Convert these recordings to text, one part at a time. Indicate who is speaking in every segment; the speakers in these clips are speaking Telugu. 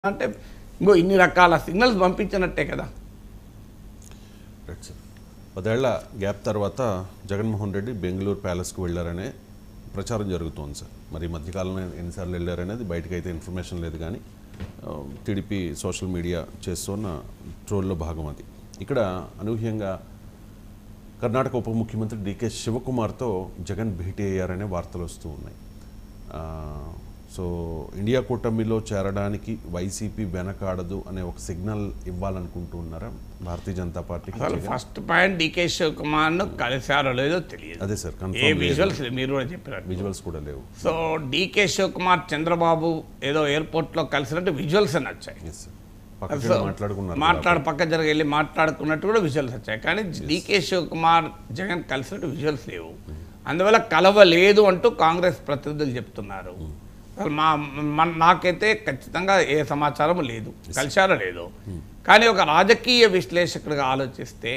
Speaker 1: అంటే ఇంకో ఇన్ని రకాల సిగ్నల్స్ పంపించినట్టే కదా
Speaker 2: రైట్ సార్ పదేళ్ల గ్యాప్ తర్వాత జగన్మోహన్ రెడ్డి బెంగళూరు ప్యాలెస్కి వెళ్ళారనే ప్రచారం జరుగుతోంది సార్ మరి ఈ మధ్యకాలంలో ఎన్నిసార్లు వెళ్ళారనేది బయటకు అయితే ఇన్ఫర్మేషన్ లేదు కానీ ఆ, టీడీపీ సోషల్ మీడియా చేస్తున్న ట్రోల్లో భాగం అది ఇక్కడ అనూహ్యంగా కర్ణాటక ఉప ముఖ్యమంత్రి డికే శివకుమార్తో జగన్ భేటీ అయ్యారనే వార్తలు వస్తూ ఉన్నాయి ఆ, సో ఇండియా కూటమిలో చేరడానికి వైసీపీ వెనకాడదు అనే ఒక సిగ్నల్ ఇవ్వాలనుకుంటూ ఉన్నారా భారతీయ జనతా పార్టీకి
Speaker 1: అసలు
Speaker 2: Jagan?
Speaker 1: First point DK Shivakumar ను కలిశారో లేదో తెలియదు
Speaker 2: అదే సార్
Speaker 1: ఏ
Speaker 2: కన్ఫర్మ్ లేదు.
Speaker 1: విజువల్స్ మీరు కూడా చెప్పినట్టు
Speaker 2: విజువల్స్ కూడా లేవు
Speaker 1: సో డికే శివకుమార్ చంద్రబాబు ఏదో ఎయిర్పోర్ట్ లో కలిసినట్టు విజువల్స్ నచ్చాయి
Speaker 2: ఎస్ సార్ పక్కకి
Speaker 1: సో
Speaker 2: వెళ్ళి మాట్లాడుకున్నారు
Speaker 1: మాట్లాడు పక్క జరిగి వెళ్ళి మాట్లాడుకున్నట్టు కూడా విజువల్స్ వచ్చాయి కానీ డికే శివకుమార్ జగన్ కలిసినట్టు విజువల్స్ లేవు అందువల్ల కలవలేదు అంటూ కాంగ్రెస్ ప్రతినిధులు చెప్తున్నారు అసలు మా మన- నాకైతే ఖచ్చితంగా ఏ సమాచారం లేదు కలిశారో లేదు కానీ ఒక రాజకీయ విశ్లేషకుడిగా ఆలోచిస్తే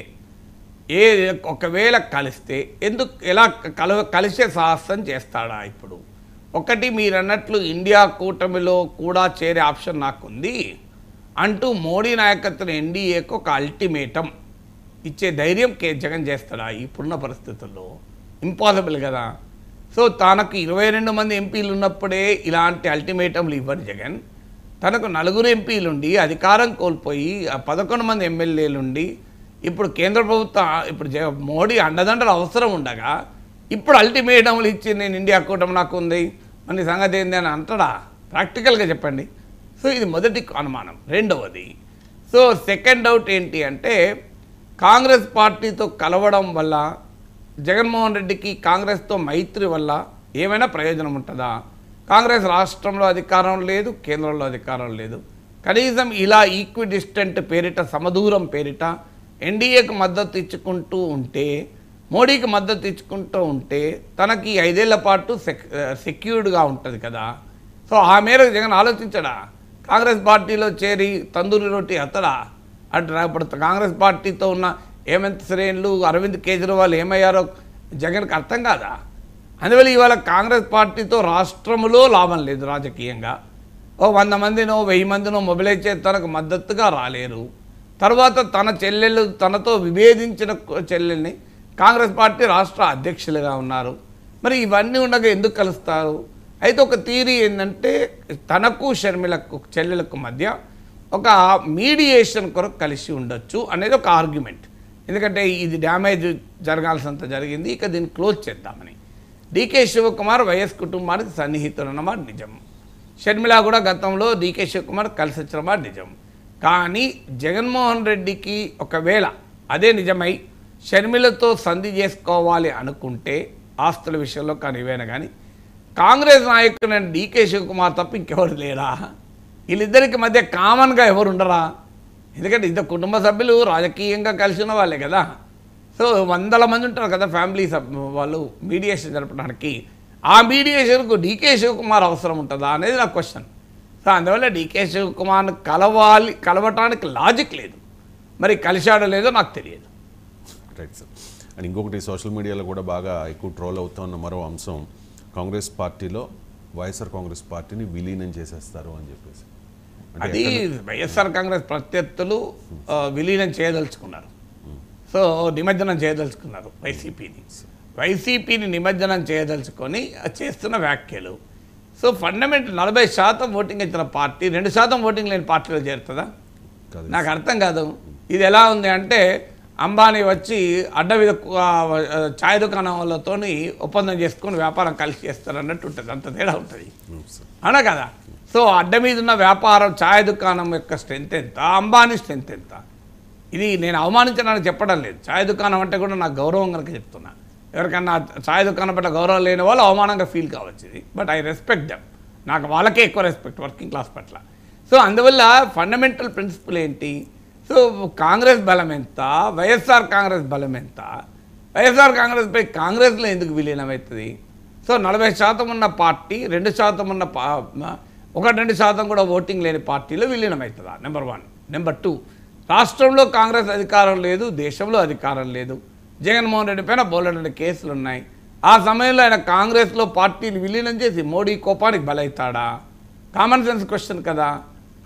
Speaker 1: ఏ ఒకవేళ కలిస్తే ఎందుకు ఎలా కల కలిసే సాహసం చేస్తాడా ఇప్పుడు ఒకటి మీరు అన్నట్లు ఇండియా కూటమిలో కూడా చేరే ఆప్షన్ నాకుంది అంటూ మోడీ నాయకత్వం ఎన్డీఏకు ఒక అల్టిమేటం ఇచ్చే ధైర్యం కే జగన్ చేస్తాడా ఇప్పుడున్న పరిస్థితుల్లో ఇంపాసిబుల్ కదా సో తనకు ఇరవై రెండు మంది ఎంపీలు ఉన్నప్పుడే ఇలాంటి అల్టిమేటంలు ఇవ్వడు జగన్ తనకు నలుగురు ఎంపీలుండి అధికారం కోల్పోయి ఆ పదకొండు మంది ఎమ్మెల్యేలుండి ఇప్పుడు కేంద్ర ప్రభుత్వం ఇప్పుడు జగ మోడీ అండదండలు అవసరం ఉండగా ఇప్పుడు అల్టిమేటంలు ఇచ్చి నేను ఇండియా కూటమి నాకు ఉంది మన సంగతి ఏంది అని అంటాడా ప్రాక్టికల్గా చెప్పండి సో ఇది మొదటి అనుమానం రెండవది సో సెకండ్ డౌట్ ఏంటి అంటే కాంగ్రెస్ పార్టీతో కలవడం వల్ల జగన్మోహన్ రెడ్డికి కాంగ్రెస్తో మైత్రి వల్ల ఏమైనా ప్రయోజనం ఉంటుందా కాంగ్రెస్ రాష్ట్రంలో అధికారం లేదు కేంద్రంలో అధికారం లేదు కనీసం ఇలా ఈక్విడిస్టెంట్ పేరిట సమదూరం పేరిట ఎన్డీఏకు మద్దతు ఇచ్చుకుంటూ ఉంటే మోడీకి మద్దతు ఇచ్చుకుంటూ ఉంటే తనకి ఈ ఐదేళ్ల పాటు సెక్ సెక్యూర్డ్గా ఉంటుంది కదా సో ఆ మేరకు జగన్ ఆలోచించడా కాంగ్రెస్ పార్టీలో చేరి తందూరి రొట్టి అతడా అంటే ఇప్పుడు కాంగ్రెస్ పార్టీతో ఉన్న హేమంత్ శ్రేణులు అరవింద్ కేజ్రీవాల్ ఏమయ్యారో జగన్కి అర్థం కాదా అందువల్ల ఇవాళ కాంగ్రెస్ పార్టీతో రాష్ట్రములో లాభం లేదు రాజకీయంగా ఓ వంద మందినో వెయ్యి మందినో మొబిలైజ్ చేసి తనకు మద్దతుగా రాలేరు తర్వాత తన చెల్లెళ్ళు తనతో విభేదించిన చెల్లెల్ని కాంగ్రెస్ పార్టీ రాష్ట్ర అధ్యక్షులుగా ఉన్నారు మరి ఇవన్నీ ఉండగా ఎందుకు కలుస్తారు అయితే ఒక థీరీ ఏంటంటే తనకు షర్మిలకు చెల్లెలకు మధ్య ఒక మీడియేషన్ కొరకు కలిసి ఉండొచ్చు అనేది ఒక ఆర్గ్యుమెంట్ ఎందుకంటే ఇది డ్యామేజ్ జరగాల్సినంత జరిగింది ఇక దీన్ని క్లోజ్ చేద్దామని డీకే శివకుమార్ వైఎస్ కుటుంబానికి సన్నిహితుడు అన్నమాట నిజం షర్మిల కూడా గతంలో డీకే శివకుమార్ కలిసి వచ్చిన మాట నిజం కానీ జగన్మోహన్ రెడ్డికి ఒకవేళ అదే నిజమై షర్మిలతో సంధి చేసుకోవాలి అనుకుంటే ఆస్తుల విషయంలో కానీ ఇవైనా కానీ కాంగ్రెస్ నాయకుడు డీకే శివకుమార్ తప్ప ఇంకెవరు లేరా వీళ్ళిద్దరికి మధ్య కామన్గా ఎవరు ఉండరా ఎందుకంటే ఇద్దరు కుటుంబ సభ్యులు రాజకీయంగా కలిసి ఉన్న వాళ్ళే కదా సో వందల మంది ఉంటారు కదా ఫ్యామిలీ సబ్ వాళ్ళు మీడియేషన్ జరపడానికి ఆ మీడియేషన్కు డీకే శివకుమార్ అవసరం ఉంటుందా అనేది నా క్వశ్చన్ సో అందువల్ల డీకే శివకుమార్ను కలవాలి కలవటానికి లాజిక్ లేదు మరి కలిశాడో లేదో నాకు తెలియదు
Speaker 2: రైట్ సార్ అండ్ ఇంకొకటి సోషల్ మీడియాలో కూడా బాగా ఎక్కువ ట్రోల్ అవుతున్న మరో అంశం కాంగ్రెస్ పార్టీలో వైఎస్ఆర్ కాంగ్రెస్ పార్టీని విలీనం చేసేస్తారు అని చెప్పేసి అంటే
Speaker 1: అది వైఎస్ఆర్ కాంగ్రెస్ ప్రత్యర్థులు ఆ, విలీనం చేయదలుచుకున్నారు సో నిమజ్జనం చేయదలుచుకున్నారు వైసీపీని వైసీపీని నిమజ్జనం చేయదలుచుకొని చేస్తున్న వ్యాఖ్యలు సో ఫండమెంట్ నలభై శాతం ఓటింగ్ ఇచ్చిన పార్టీ రెండు శాతం ఓటింగ్ లేని పార్టీలో చేరుతుందా
Speaker 2: కాదు
Speaker 1: నాకు అర్థం కాదు ఇది ఎలా ఉంది అంటే అంబానీ వచ్చి అడ్డ మీద ఆ, ఛాయ్ దుకాణం వాళ్ళతోని ఒప్పందం చేసుకొని వ్యాపారం కలిసి చేస్తారు అన్నట్టు ఉంటుంది అంత తేడా ఉంటుంది
Speaker 2: అవును సార్
Speaker 1: అవునా కదా సో అడ్డ మీద ఉన్న వ్యాపారం ఛాయ్ దుకాణం యొక్క స్ట్రెంత్ ఎంత అంబానీ స్ట్రెంత్ ఎంత ఇది నేను అవమానించడానికి చెప్పడం లేదు ఛాయ్ దుకాణం అంటే కూడా నాకు గౌరవం కనుక చెప్తున్నా ఎవరికన్నా ఛాయ్ దుకాణం పట్ల గౌరవం లేని వాళ్ళు అవమానంగా ఫీల్ కావచ్చు ఇది బట్ ఐ రెస్పెక్ట్ దెమ్ నాకు వాళ్ళకే ఎక్కువ రెస్పెక్ట్ వర్కింగ్ క్లాస్ పట్ల సో అందువల్ల ఫండమెంటల్ ప్రిన్సిపల్ ఏంటి సో కాంగ్రెస్ బలం ఎంత వైఎస్ఆర్ కాంగ్రెస్ బలం ఎంత వైఎస్ఆర్ కాంగ్రెస్పై కాంగ్రెస్లో ఎందుకు విలీనం అవుతుంది సో నలభై శాతం ఉన్న పార్టీ రెండు శాతం ఉన్న పా ఒకటి రెండు శాతం కూడా ఓటింగ్ లేని పార్టీలో విలీనం అవుతుందా నెంబర్ వన్ నెంబర్ టూ రాష్ట్రంలో కాంగ్రెస్ అధికారం లేదు దేశంలో అధికారం లేదు జగన్మోహన్ రెడ్డి పైన బోలెడని కేసులు ఉన్నాయి ఆ సమయంలో ఆయన కాంగ్రెస్లో పార్టీని విలీనం చేసి మోడీ కోపానికి బలవుతాడా కామన్ సెన్స్ క్వశ్చన్ కదా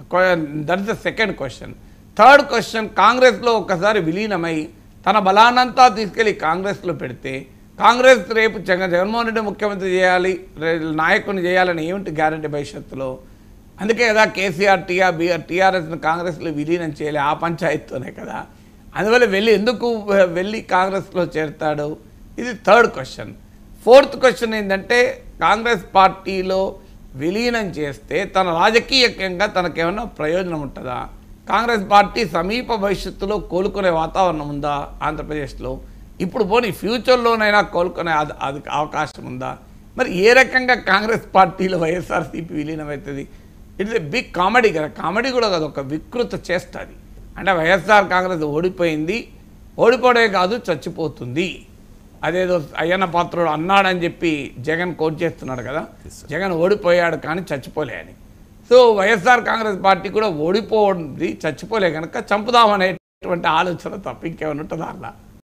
Speaker 1: that is the second question third question కాంగ్రెస్లో ఒక్కసారి విలీనమై తన బలానంతా తీసుకెళ్లి కాంగ్రెస్లో పెడితే కాంగ్రెస్ రేపు జగన్ జగన్మోహన్ రెడ్డి ముఖ్యమంత్రి చేయాలి రే- నాయకుని చేయాలని ఏమిటి గ్యారంటీ భవిష్యత్తులో అందుకే కదా కేసీఆర్ టీఆర్ బీఆర్ టీఆర్ఎస్ను కాంగ్రెస్లో విలీనం చేయాలి ఆ పంచాయతీతోనే కదా అందువల్ల వెళ్ళి ఎందుకు వెళ్ళి కాంగ్రెస్లో చేరుతాడు ఇది థర్డ్ క్వశ్చన్ ఫోర్త్ క్వశ్చన్ ఏంటంటే కాంగ్రెస్ పార్టీలో విలీనం చేస్తే తన రాజకీయంగా తనకేమన్నా ప్రయోజనం ఉంటుందా కాంగ్రెస్ పార్టీ సమీప భవిష్యత్తులో కోలుకునే వాతావరణం ఉందా ఆంధ్రప్రదేశ్లో ఇప్పుడు పోనీ ఫ్యూచర్లోనైనా కోలుకునే అది అది అవకాశం ఉందా మరి ఏ రకంగా కాంగ్రెస్ పార్టీలో వైఎస్ఆర్సీపీ విలీనం అవుతుంది ఇట్స్ ఎ బిగ్ కామెడీ కదా కామెడీ కూడా కాదు ఒక వికృత చేస్తుంది అంటే వైఎస్ఆర్ కాంగ్రెస్ ఓడిపోయింది ఓడిపోవడమే కాదు చచ్చిపోతుంది అదేదో అయ్యన్న పాత్రుడు అన్నాడని చెప్పి జగన్ కోట్ చేస్తున్నాడు కదా జగన్ ఓడిపోయాడు కానీ చచ్చిపోలే అని సో వైఎస్ఆర్ కాంగ్రెస్ పార్టీ కూడా ఓడిపోయింది చచ్చిపోలే కనుక చంపుదామనేటువంటి ఆలోచన తప్ప ఇంకేమైనా ఉంటుందా అలా